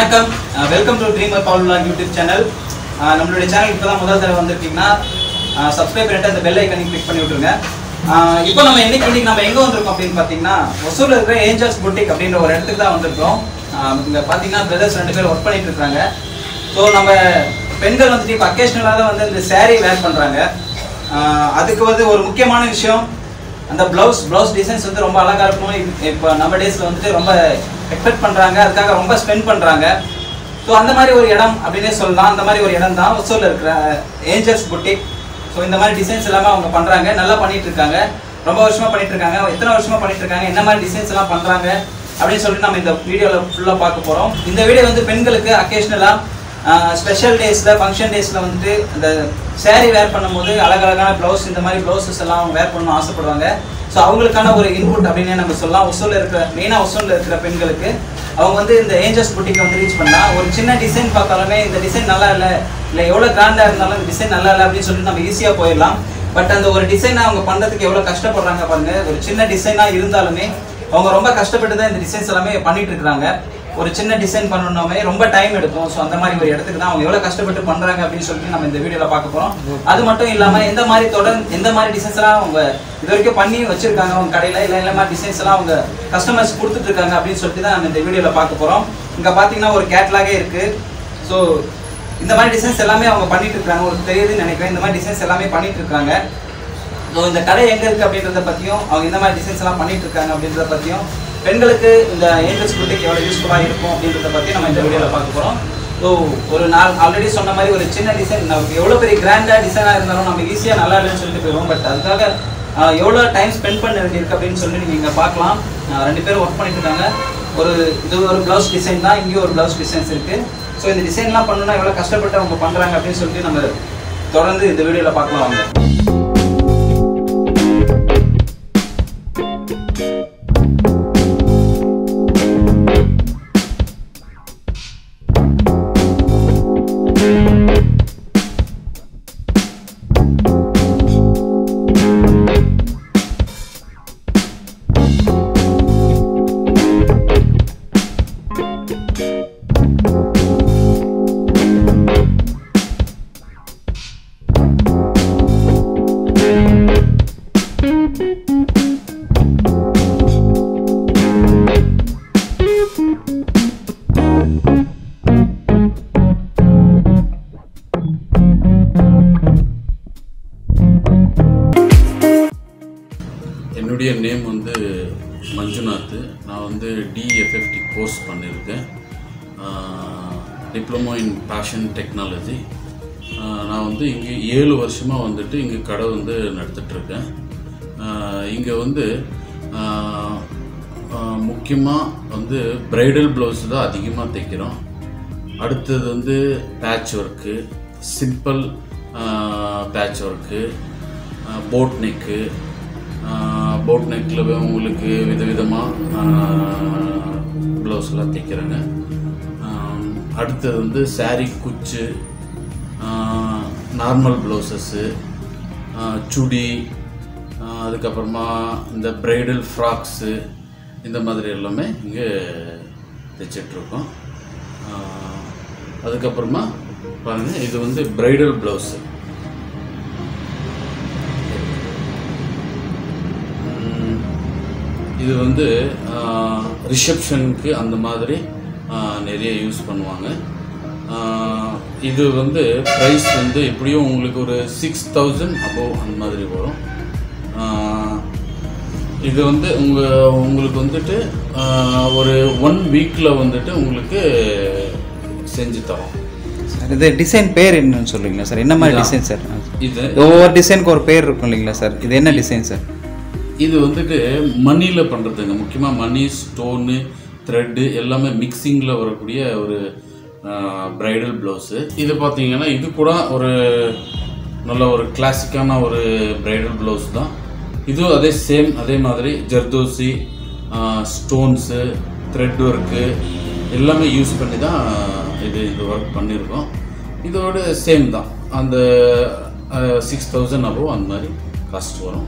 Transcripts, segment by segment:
வணக்கம் welcome to Dreamer Bowl YouTube channel நம்மளுடைய channel இப்போ தான் முதல் தடவை வந்திருக்கீங்கன்னா சப்ஸ்கிரைப் பண்ணிட்டு அந்த பெல் ஐக்கனை கிளிக் பண்ணி விட்டுருங்க ஆஹ் இப்போ நம்ம என்னைக்கு இன்னைக்கு நம்ம எங்கே வந்திருக்கோம் அப்படின்னு பார்த்தீங்கன்னா ஒசூரில் இருக்கிற ஏஞ்சல்ஸ் புட்டிக் அப்படின்ற ஒரு இடத்துக்கு தான் வந்திருக்கோம் ஆஹ் இங்க பார்த்தீங்கன்னா பிரதர்ஸ் ரெண்டு பேர் ஒர்க் பண்ணிட்டு இருக்காங்க ஸோ நம்ம பெண்கள் வந்துட்டு இப்போ அக்கேஷனலாக தான் வந்து இந்த saree வேர் பண்ணுறாங்க அதுக்கு வந்து ஒரு முக்கியமான விஷயம் அந்த ப்ளவுஸ் ப்ளவுஸ் டிசைன்ஸ் வந்து ரொம்ப அழகா இருக்கும் இப்~ இப்போ நம்ம டேஸ்ல வந்துட்டு ரொம்ப எக்ஸ்பெக்ட் பண்றாங்க அதுக்காக ரொம்ப ஸ்பெண்ட் பண்றாங்க ஸோ அந்த மாதிரி ஒரு இடம் அப்படின்னே சொல்லலாம் அந்த மாதிரி ஒரு இடம் தான் ஒசூரில் இருக்கிற ஏஞ்சல்ஸ் புட்டிக் ஸோ இந்த மாதிரி டிசைன்ஸ் எல்லாமே அவங்க பண்றாங்க நல்லா பண்ணிட்டு இருக்காங்க ரொம்ப வருஷமா பண்ணிட்டு இருக்காங்க எத்தனை வருஷமா பண்ணிட்டு இருக்காங்க என்ன மாதிரி டிசைன்ஸ் எல்லாம் பண்றாங்க அப்படின்னு சொல்லிட்டு நம்ம இந்த வீடியோவில் ஃபுல்லாக பார்க்க போறோம் இந்த வீடியோ வந்து பெண்களுக்கு அக்கேஷ்னலாக ஸ்பெஷல் டேஸில் ஃபங்க்ஷன் டேஸில் வந்துட்டு அந்த saree வேர் பண்ணும்போது அழகழகான ப்ளவுஸ் இந்த மாதிரி ப்ளவுசஸ் எல்லாம் அவங்க வேர் பண்ணணும்னு ஆசைப்படுவாங்க ஸோ அவங்களுக்கான ஒரு இன்புட் அப்படின்னே நம்ம சொல்லலாம் ஒசூலில் இருக்கிற மெயினாக ஒசூலில் இருக்கிற பெண்களுக்கு அவங்க வந்து இந்த ஏஞ்சல்ஸ் புட்டிக் வந்து ரீச் பண்ணா ஒரு சின்ன டிசைன் பார்த்தாலுமே இந்த டிசைன் நல்லா இல்லை இல்லை எவ்வளோ கிராண்டாக இருந்தாலும் இந்த டிசைன் நல்லா இல்லை அப்படின்னு சொல்லிட்டு நம்ம ஈஸியாக போயிடலாம் பட் அந்த ஒரு டிசைனை அவங்க பண்ணுறதுக்கு எவ்வளோ கஷ்டப்படுறாங்க பாருங்க ஒரு சின்ன டிசைனாக இருந்தாலுமே அவங்க ரொம்ப கஷ்டப்பட்டு தான் இந்த டிசைன்ஸ் எல்லாமே பண்ணிட்டு இருக்காங்க ஒரு சின்ன டிசைன் பண்ணணுமே ரொம்ப டைம் எடுக்கும் ஸோ அந்த மாதிரி ஒரு இடத்துக்கு தான் அவங்க எவ்வளோ கஷ்டப்பட்டு பண்றாங்க அப்படின்னு சொல்லிட்டு நம்ம இந்த வீடியோவில் பார்க்க போறோம் அது மட்டும் இல்லாமல் எந்த மாதிரி தொடர் எந்த மாதிரி டிசைன்ஸ் எல்லாம் அவங்க இது வரைக்கும் பண்ணி வச்சிருக்காங்க அவங்க கடையில் இல்லை இந்த மாதிரி டிசைன்ஸ் எல்லாம் அவங்க கஸ்டமர்ஸ் கொடுத்துட்டு இருக்காங்க அப்படின்னு சொல்லிட்டு தான் நம்ம இந்த வீடியோவில் பார்க்க போறோம் இங்கே பார்த்தீங்கன்னா ஒரு கேட்லாகே இருக்கு ஸோ இந்த மாதிரி டிசைன்ஸ் எல்லாமே அவங்க பண்ணிட்டு இருக்காங்க ஒரு தெரியுதுன்னு நினைக்கிறேன் இந்த மாதிரி டிசைன்ஸ் எல்லாமே பண்ணிட்டு இருக்காங்க ஸோ இந்த கடை எங்க இருக்கு அப்படின்றத பத்தியும் அவங்க இந்த மாதிரி டிசைன்ஸ் எல்லாம் பண்ணிட்டு இருக்காங்க அப்படின்றத பத்தியும் பெண்களுக்கு இந்த ஏஞ்சல்ஸ் புட்டிக் எவ்வளவு யூஸ்ஃபுல்லா இருக்கும் அப்படின்றத பத்தி நம்ம இந்த வீடியோல பார்க்க போறோம் ஸோ ஒரு நாள் ஆல்ரெடி சொன்ன மாதிரி ஒரு சின்ன டிசைன் நமக்கு எவ்வளோ பெரிய கிராண்டா டிசைனாக இருந்தாலும் நம்ம ஈஸியாக நல்லா இல்லைன்னு சொல்லிட்டு போயிடுவோம் பட் அதுக்காக ஆஹ், எவ்வளோ டைம் ஸ்பெண்ட் பண்ண வேண்டியிருக்கு அப்படின்னு சொல்லி நீங்கள் இங்கே பார்க்கலாம் ஆஹ், ரெண்டு பேரும் ஒர்க் பண்ணிட்டு இருக்காங்க ஒரு இது ஒரு ப்ளவுஸ் டிசைன் தான் இங்கேயும் ஒரு ப்ளவுஸ் டிசைன்ஸ் இருக்கு ஸோ இந்த டிசைன்லாம் பண்ணணும்னா எவ்வளோ கஷ்டப்பட்டு அவங்க பண்ணுறாங்க அப்படின்னு சொல்லிட்டு நம்ம தொடர்ந்து இந்த வீடியோவில் பார்க்கலாம் வாங்க என்னுடைய நேம் வந்து மஞ்சுநாத் நான் வந்து டிஎஃப்எஃப்டி கோர்ஸ் பண்ணியிருக்கேன் டிப்ளமோ இன் பேஷன் டெக்னாலஜி நான் வந்து இங்கே ஏழு வருஷமாக வந்துட்டு இங்கே கடை வந்து நடத்திட்டுருக்கேன் இங்கே வந்து முக்கியமாக வந்து பிரைடல் ப்ளவுஸ் தான் அதிகமாக தைக்கிறோம் அடுத்தது வந்து patch work simple patch work boat neck boat நெக்கில் உங்களுக்கு விதவிதமாக ப்ளவுஸ்லாம் தைக்கிறேங்க ஆஹ் அடுத்தது வந்து saree குச்சு நார்மல் ப்ளவுசஸ்ஸு சுடி ஆஹ் அதுக்கப்புறமா இந்த பிரைடல் ஃப்ராக்ஸு இந்த மாதிரி எல்லாமே இங்கே தைச்சிட்ருக்கோம் அதுக்கப்புறமா பாருங்கள் இது வந்து பிரைடல் ப்ளவுஸு ம், இது வந்து ரிசப்ஷனுக்கு அந்த மாதிரி ஆ, நிறைய யூஸ் பண்ணுவாங்க ஆ, இது வந்து ப்ரைஸ் வந்து எப்படியும் உங்களுக்கு ஒரு சிக்ஸ் தௌசண்ட் அபோவ் அந்த மாதிரி வரும் ஆ, இது வந்து உங்கள் உங்களுக்கு வந்துட்டு ஆ, ஒரு ஒன் வீக்கில் வந்துட்டு உங்களுக்கு செஞ்சு தரோம் சார் இது டிசைன் பேர் என்னன்னு சொல்றீங்களா சார் என்ன மாதிரி இதா. டிசைன் சார் இது ஒவ்வொரு டிசைனுக்கு ஒரு பேர் இருக்கும் இல்லைங்களா சார் இது என்ன டிசைன் சார் இது வந்துட்டு மணியில் பண்ணுறதுங்க முக்கியமாக மணி ஸ்டோனு த்ரெட்டு எல்லாமே மிக்சிங்கில் வரக்கூடிய ஒரு ப்ரைடல் ப்ளவுஸு இது பார்த்தீங்கன்னா இது கூட ஒரு நல்ல ஒரு கிளாசிக்கான ஒரு ப்ரைடல் ப்ளவுஸ் தான் இதுவும் அதே சேம் அதே மாதிரி ஜர்தோசி ஸ்டோன்ஸு த்ரெட் ஒர்க்கு எல்லாமே யூஸ் பண்ணி தான் இது இது ஒர்க் பண்ணியிருக்கோம் இதோட சேம் தான் அந்த சிக்ஸ் தௌசண்ட் அபோவ் அந்த மாதிரி காஸ்ட் வரும்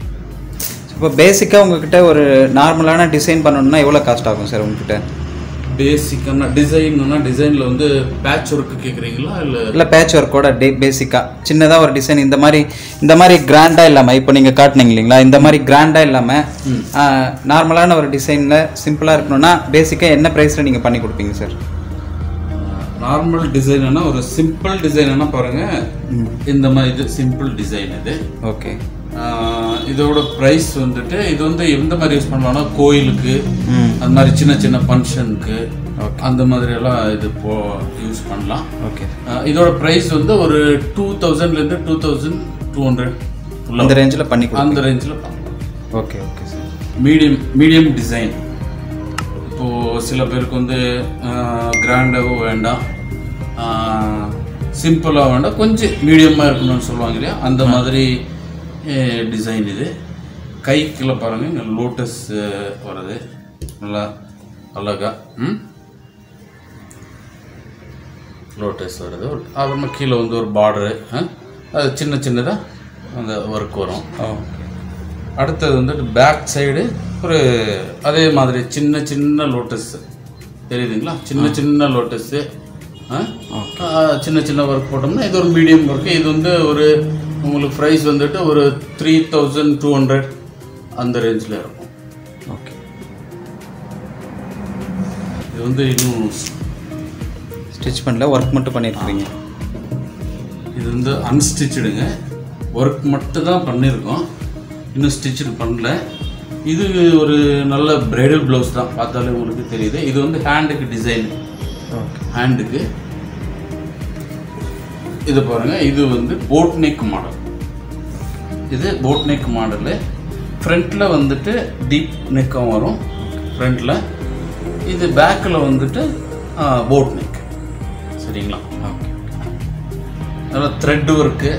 இப்போ பேசிக்காக உங்ககிட்ட ஒரு நார்மலான டிசைன் பண்ணணும்னா எவ்வளோ காஸ்ட் ஆகும் சார் உங்ககிட்ட பேசிக்கான டிசைன்னா டிசைனில் வந்து பேட்ச் ஒர்க்கு கேட்குறீங்களா இல்லை இல்லை பேட்ச் ஒர்க்கோட டே பேசிக்காக சின்னதாக ஒரு டிசைன் இந்த மாதிரி இந்த மாதிரி கிராண்டாக இல்லாமல் இப்போ நீங்கள் காட்டினீங்க இல்லைங்களா இந்த மாதிரி கிராண்டாக இல்லாமல் நார்மலான ஒரு டிசைனில் சிம்பிளாக இருக்கணும்னா பேசிக்காக என்ன ப்ரைஸில் நீங்கள் பண்ணி கொடுப்பீங்க சார் நார்மல் டிசைன்னா ஒரு சிம்பிள் டிசைன்னா பாருங்க இந்த மாதிரி இது சிம்பிள் டிசைன் இது ஓகே ஆஹ் இதோட ப்ரைஸ் வந்துட்டு இது வந்து எந்த மாதிரி யூஸ் பண்ணலாம்னா கோயிலுக்கு ம் அந்த மாதிரி சின்ன சின்ன ஃபங்க்ஷனுக்கு அந்த மாதிரி எல்லாம் இது போ யூஸ் பண்ணலாம் ஓகே ஆஹ் இதோட ப்ரைஸ் வந்து ஒரு டூ தௌசண்ட்லேருந்து டூ தௌசண்ட் டூ ஹண்ட்ரட் அந்த ரேஞ்சில் பண்ணி கொடு அந்த ரேஞ்சில் பண்ணலாம் okay okay sir medium medium design இப்போது சில பேருக்கு வந்து கிராண்டாகவும் வேண்டாம் சிம்பிளாக வேண்டாம் கொஞ்சம் மீடியமாக இருக்கணும்னு சொல்லுவாங்க இல்லையா அந்த மாதிரி டிசைன் இது கைக்குள்ள பாருங்கள் இங்கே லோட்டஸ் வருது நல்லா அழகா ம் லோட்டஸ் வருது ஒரு- அப்புறமா கீழே வந்து ஒரு பார்டரு அது சின்ன சின்னதாக அந்த ஒர்க் வரும் ஓகே அடுத்தது வந்துட்டு பேக் சைடு ஒரு அதே மாதிரி சின்ன சின்ன லோட்டஸ் தெரியுதுங்களா சின்ன சின்ன லோட்டஸ்ஸு சின்ன சின்ன ஒர்க் போட்டோம்னா இது ஒரு மீடியம் ஒர்க்கு இது வந்து ஒரு உங்களுக்கு ப்ரைஸ் வந்துட்டு ஒரு த்ரீ தௌசண்ட் டூ ஹண்ட்ரட் அந்த ரேஞ்சில் இருக்கும் ஓகே இது வந்து இன்னும் ஸ்டிச் பண்ணல ஒர்க் மட்டும் பண்ணியிருக்கிறீங்க இது வந்து அன்ஸ்டிச்சுடுங்க ஒர்க் மட்டும் தான் பண்ணியிருக்கோம் இன்னும் ஸ்டிச்சு பண்ணல இது ஒரு நல்ல பிரைடல் ப்ளவுஸ் தான் பார்த்தாலே உங்களுக்கு தெரியுது இது வந்து ஹேண்டுக்கு டிசைன் ஓகே ஹேண்டுக்கு இது பாருங்க இது வந்து போட் நெக் மாடல் இது போட் நெக் மாடலு ஃப்ரண்ட்டில் வந்துட்டு டீப் நெக்கும் வரும் ஃப்ரண்ட்டில் இது பேக்கில் வந்துட்டு போட் நெக் சரிங்களா ஓகே நல்லா த்ரெட் ஒர்க்கு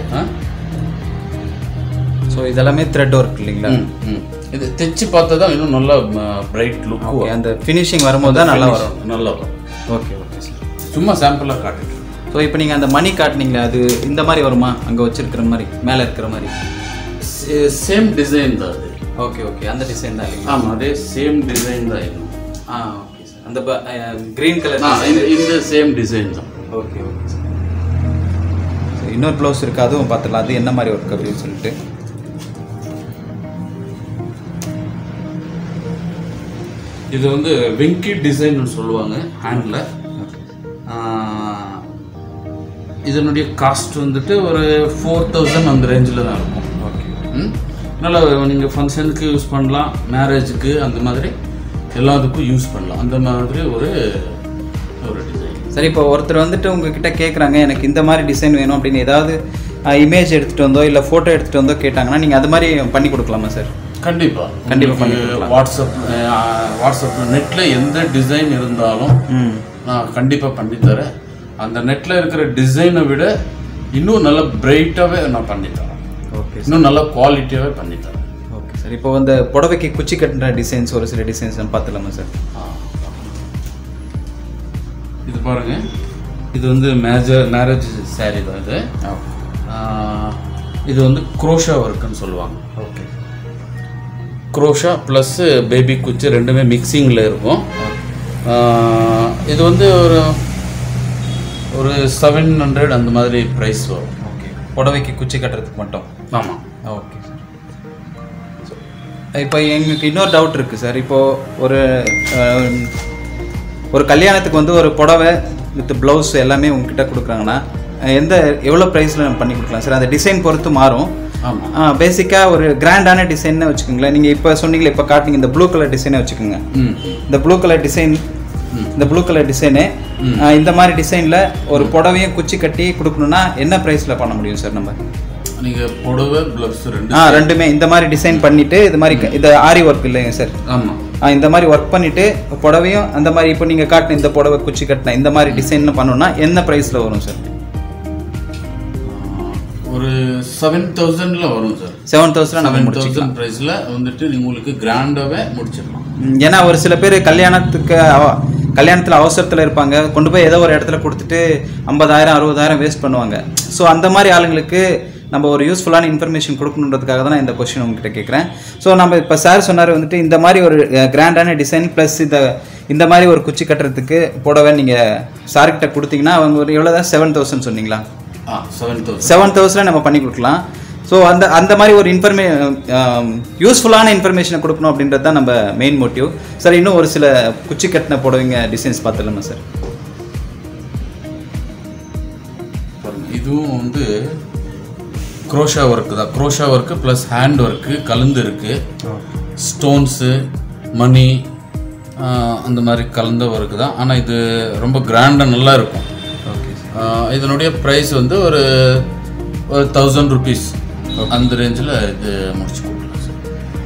ஸோ இதெல்லாமே த்ரெட் ஒர்க் இல்லைங்களா இது தைச்சு பார்த்தா தான் இன்னும் நல்லா பிரைட் லுக் ஓகே அந்த ஃபினிஷிங் வரும்போது தான் நல்லா வரும் நல்லா வரும் ஓகே ஓகே சார் சும்மா சாம்பிளாக காட்டிட்டு ஸோ இப்போ நீங்கள் அந்த மணி காட்டினீங்களே அது இந்த மாதிரி வருமா அங்கே வச்சிருக்கிற மாதிரி மேலே இருக்கிற மாதிரி சேம் டிசைன் தான் அது ஓகே ஓகே அந்த டிசைன் தான் இல்லைங்களா ஆமாம் அதே சேம் டிசைன் தான் இது ஆ ஓகே சார் அந்த க்ரீன் கலர் ஆ இந்த இந்த சேம் டிசைன் தான் ஓகே ஓகே சார் So, இன்னொரு ப்ளவுஸ் இருக்குது அதுவும் பார்த்துடலாம் அது என்ன மாதிரி ஒர்க் அப்படின்னு சொல்லிட்டு இது வந்து வெங்கி டிசைன்னு சொல்லுவாங்க ஹேண்டில் இதனுடைய காஸ்ட் வந்துட்டு ஒரு ஃபோர் தௌசண்ட் அந்த ரேஞ்சில் தான் இருக்கும் ஓகே ம்? நல்லா நீங்கள் ஃபங்க்ஷனுக்கு யூஸ் பண்ணலாம் மேரேஜுக்கு அந்த மாதிரி எல்லாத்துக்கும் யூஸ் பண்ணலாம் அந்த மாதிரி ஒரு ஒரு டிசைன் சரி இப்போ ஒருத்தர் வந்துட்டு உங்ககிட்ட கேட்குறாங்க எனக்கு இந்த மாதிரி டிசைன் வேணும் அப்படின்னு ஏதாவது இமேஜ் எடுத்துகிட்டு வந்தோ இல்லை ஃபோட்டோ எடுத்துகிட்டு வந்தோ கேட்டாங்கன்னா நீங்கள் அது மாதிரி பண்ணி கொடுக்கலாமா சார் கண்டிப்பா கண்டிப்பா பண்ணி உங்களுக்கு வாட்ஸ்அப் அஹ், வாட்ஸ்அப்ல நெட்ல எந்த டிசைன் இருந்தாலும் ம் நான் கண்டிப்பா பண்ணி தரேன் அந்த நெட்ல இருக்கிற டிசைனை விட இன்னும் நல்ல பிரைட்டாவே நான் பண்ணி தரேன் ஓகே இன்னும் நல்ல குவாலிட்டியாவே பண்ணி தரேன் ஓகே சார் இப்போ இந்த புடவைக்கு குச்சி கட்டுற டிசைன்ஸ் ஒரு சில டிசைன்ஸ் பார்த்துலாமா சார் ஆ. இது பாருங்க இது வந்து மேஜர் மேரேஜ் saree தான் இது ஆ, இது வந்து குரோஷா ஒர்க்குன்னு சொல்லுவாங்க ஓகே குரோஷா ப்ளஸ் பேபி குச்சி ரெண்டுமே மிக்சிங்கில் இருக்கும் ஆஹ் இது வந்து ஒரு ஒரு செவன் ஹண்ட்ரட் அந்த மாதிரி ப்ரைஸ் வரும் ஓகே புடவைக்கு குச்சி கட்டுறதுக்கு மட்டும் ஆமாம் ஓகே சார் இப்போ எங்களுக்கு இன்னொரு டவுட் இருக்குது சார் இப்போது ஒரு அஹ், ஒரு கல்யாணத்துக்கு வந்து ஒரு புடவை வித் ப்ளவுஸ் எல்லாமே உங்ககிட்ட கொடுக்குறாங்கன்னா அஹ், எந்த எவ்வளோ ப்ரைஸில் நம்ம பண்ணி கொடுக்கலாம் சார் அந்த டிசைன் பொறுத்து மாறும் ஆமாம் பேசிக்காக ஒரு கிராண்டான டிசைன்னு வச்சுக்கோங்களேன் நீங்கள் இப்போ சொன்னீங்களே இப்போ காட்டினீங்க இந்த ப்ளூ கலர் டிசைனை வச்சுக்கோங்க ம் இந்த ப்ளூ கலர் டிசைன் இந்த ப்ளூ கலர் டிசைனு இந்த மாதிரி டிசைனில் ஒரு புடவையும் குச்சி கட்டி கொடுக்கணுன்னா என்ன ப்ரைஸில் பண்ண முடியும் சார் நம்ம நீங்கள் புடவை ப்ளவுஸ் ரெண்டு ஆ ரெண்டுமே இந்த மாதிரி டிசைன் பண்ணிட்டு இது மாதிரி க- இது ஆரி ஒர்க் இல்லைங்க சார் ஆமாம் ஆ, இந்த மாதிரி ஒர்க் பண்ணிட்டு புடவையும் அந்த மாதிரி இப்போ நீங்கள் காட்டின இந்த புடவை குச்சி கட்டின இந்த மாதிரி டிசைன் பண்ணணும்னா என்ன ப்ரைஸில் வரும் சார் ஒரு செவன் தௌசண்டில் வரும் சார் செவன் தௌசண்ட் நம்ம செவன் முடிச்சுக்கலாம் தௌசண்ட் ப்ரைஸில் வந்துட்டு உங்களுக்கு கிராண்டாகவே முடிச்சிடலாம் ம், ஏன்னா ஒரு சில பேர் கல்யாணத்துக்கு அவ- கல்யாணத்தில் அவசரத்தில் இருப்பாங்க கொண்டு போய் ஏதோ ஒரு இடத்துல கொடுத்துட்டு ஐம்பதாயிரம் அறுபதாயிரம் வேஸ்ட் பண்ணுவாங்க ஸோ அந்த மாதிரி ஆளுங்களுக்கு நம்ம ஒரு யூஸ்ஃபுல்லான இன்ஃபர்மேஷன் கொடுக்கணுன்றதுக்காக தான் நான் இந்த கொஸ்டின் உங்ககிட்ட கேட்குறேன் ஸோ நம்ம இப்போ சார் சொன்னார் வந்துட்டு இந்த மாதிரி ஒரு கிராண்டான டிசைன் ப்ளஸ் இந்த இந்த மாதிரி ஒரு குச்சி கட்டுறதுக்கு புடவை நீங்கள் சார்கிட்ட கொடுத்தீங்கன்னா அவங்க ஒரு எவ்வளோ தான் செவன் தௌசண்ட் சொன்னீங்களா ஆ செவன் தௌசண்ட் செவன் தௌசண்ட் நம்ம பண்ணி கொடுக்கலாம் ஸோ அந்த அந்த மாதிரி ஒரு இன்ஃபர்மே யூஸ்ஃபுல்லான இன்ஃபர்மேஷனை கொடுக்கணும் அப்படின்றது தான் நம்ம மெயின் மோட்டிவ் சார் இன்னும் ஒரு சில குச்சி கட்டின புடவைங்க டிசைன்ஸ் பார்த்துலாமா சார் பாருங்க இதுவும் வந்து க்ரோஷா ஒர்க்கு தான் crochet work plus hand work கலந்து இருக்கு ஸ்டோன்ஸு மணி அந்த மாதிரி கலந்த ஒர்க்கு தான் ஆனால் இது ரொம்ப கிராண்டாக நல்லா இருக்கும் ஓகே ஆஹ் இதனுடைய ப்ரைஸ் வந்து ஒரு ஒரு தௌசண்ட் ருபீஸ் அந்த ரேஞ்சில் இது முடிச்சு கொடுக்கலாம் சார்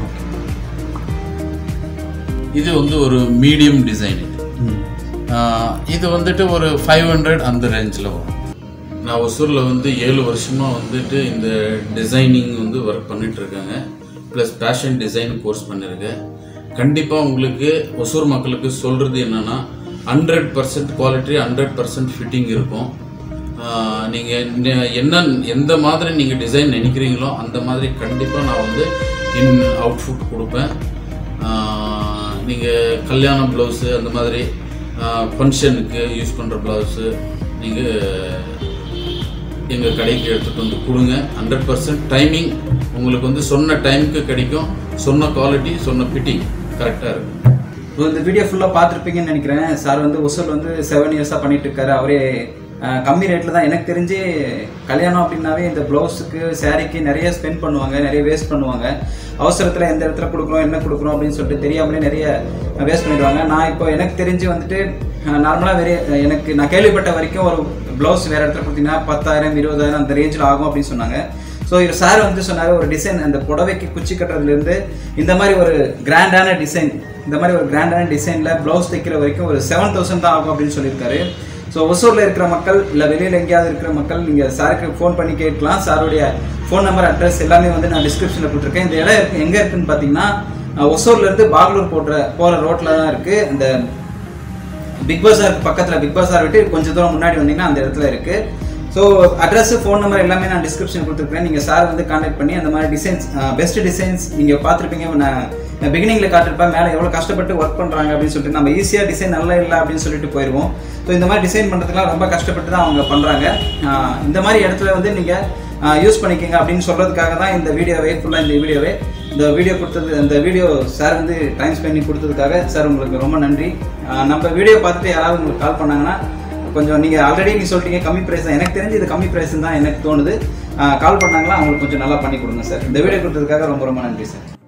இது வந்து ஒரு மீடியம் டிசைன் இது ஆஹ் இது வந்துட்டு ஒரு ஃபைவ் ஹண்ட்ரட் அந்த ரேஞ்சில் வரும் நான் ஒசூரில் வந்து ஏழு வருஷமாக வந்துட்டு இந்த டிசைனிங் வந்து ஒர்க் பண்ணிட்டு இருக்காங்க ப்ளஸ் ஃபேஷன் டிசைன் கோர்ஸ் பண்ணியிருக்கேன் கண்டிப்பாக உங்களுக்கு ஒசூர் மக்களுக்கு சொல்கிறது என்னென்னா hundred percent quality hundred percent fitting இருக்கும் நீங்கள் என்ன எந்த மாதிரி நீங்கள் டிசைன் நினைக்கிறீங்களோ அந்த மாதிரி கண்டிப்பாக நான் வந்து இன் அவுட்ஃபுட் கொடுப்பேன் நீங்கள் கல்யாண ப்ளவுஸு அந்த மாதிரி ஃபங்க்ஷனுக்கு யூஸ் பண்ணுற ப்ளவுஸு நீங்கள் எங்கள் கடைக்கு எடுத்துகிட்டு வந்து கொடுங்க ஹண்ட்ரட் பர்சன்ட் டைமிங் உங்களுக்கு வந்து சொன்ன டைமுக்கு கிடைக்கும் சொன்ன குவாலிட்டி சொன்ன ஃபிட்டிங் கரெக்டாக இருக்கும் இப்போ இந்த வீடியோ ஃபுல்லாக பார்த்துருப்பீங்கன்னு நினைக்கிறேன் சார் வந்து ஒசூல் வந்து செவன் இயர்ஸாக பண்ணிட்டு இருக்காரு அவரே அஹ், கம்மி ரேட்டில் தான் எனக்கு தெரிஞ்சு கல்யாணம் அப்படின்னாவே இந்த ப்ளவுஸுக்கு சாரீக்கு நிறைய ஸ்பெண்ட் பண்ணுவாங்க நிறைய வேஸ்ட் பண்ணுவாங்க அவசரத்தில் எந்த இடத்துல கொடுக்குறோம் என்ன கொடுக்குறோம் அப்படின்னு சொல்லிட்டு தெரியாமலே நிறைய வேஸ்ட் பண்ணிடுவாங்க நான் இப்போ எனக்கு தெரிஞ்சு வந்துட்டு நார்மலாக வெறிய எனக்கு நான் கேள்விப்பட்ட வரைக்கும் ஒரு ப்ளவுஸ் வேறு இடத்துல கொடுத்தீங்கன்னா பத்தாயிரம் இருபதாயிரம் அந்த ரேஞ்சில் ஆகும் அப்படின்னு சொன்னாங்க ஸோ இவர் சார் வந்து சொன்னார் ஒரு டிசைன் அந்த புடவைக்கு குச்சி கட்டுறதுலேருந்து இந்த மாதிரி ஒரு கிராண்டான டிசைன் இந்த மாதிரி ஒரு கிராண்டான டிசைனில் ப்ளவுஸ் தைக்கிற வரைக்கும் ஒரு செவன் தௌசண்ட் தான் ஆகும் அப்படின்னு சொல்லியிருக்காரு ஸோ ஒசூரில் இருக்கிற மக்கள் இல்லை வெளியில் எங்கேயாவது இருக்கிற மக்கள் நீங்கள் சாருக்கு ஃபோன் பண்ணி கேட்கலாம் சாருடைய ஃபோன் நம்பர் அட்ரஸ் எல்லாமே வந்து நான் டிஸ்கிரிப்ஷனில் கொடுத்துருக்கேன் இந்த இடம் இருக்கு எங்கே இருக்குன்னு பார்த்தீங்கன்னா அஹ், ஒசூர்லேருந்து பாகலூர் போடுற போகிற ரோட்டில் தான் இருக்குது இந்த பிக் பஸாருக்கு பக்கத்தில் பிக் பஸார் விட்டு கொஞ்சம் தூரம் முன்னாடி வந்தீங்கன்னா அந்த இடத்துல இருக்கு ஸோ அட்ரஸ் ஃபோன் நம்பர் எல்லாமே நான் டிஸ்கிரிப்ஷன் கொடுத்துருக்கேன் நீங்கள் சார் வந்து கான்டாக்ட் பண்ணி அந்த மாதிரி டிசைன்ஸ் பெஸ்ட் டிசைன்ஸ் நீங்கள் பார்த்துருப்பீங்க நான் பிகினிங்கில் காட்டிருப்பேன் மேலே எவ்வளோ கஷ்டப்பட்டு ஒர்க் பண்ணுறாங்க அப்படின்னு சொல்லிட்டு நம்ம ஈஸியாக டிசைன் நல்லா இல்லை அப்படின்னு சொல்லிட்டு போயிடுவோம் ஸோ இந்த மாதிரி டிசைன் பண்ணுறதுக்குலாம் ரொம்ப கஷ்டப்பட்டு தான் அவங்க பண்ணுறாங்க இந்த மாதிரி இடத்துல வந்து நீங்கள் யூஸ் பண்ணிக்கோங்க அப்படின்னு சொல்கிறதுக்காக தான் இந்த வீடியோவை ஃபுல்லாக இந்த வீடியோவை இந்த வீடியோ கொடுத்தது இந்த வீடியோ சார் வந்து டைம் ஸ்பெண்ட் பண்ணி கொடுத்ததுக்காக சார் உங்களுக்கு ரொம்ப நன்றி ஆஹ் நம்ம வீடியோ பார்த்துட்டு யாராவது உங்களுக்கு கால் பண்ணாங்கன்னா கொஞ்சம் நீங்கள் ஆல்ரெடி நீ சொல்லிட்டீங்க கம்மி ப்ரைஸ் தான் எனக்கு தெரிஞ்சு இது கம்மி ப்ரைஸ் தான் எனக்கு தோணுது கால் பண்ணாங்களா அவங்களுக்கு கொஞ்சம் நல்லா பண்ணி கொடுங்க சார் இந்த வீடியோ கொடுத்ததுக்காக ரொம்ப ரொம்ப நன்றி சார்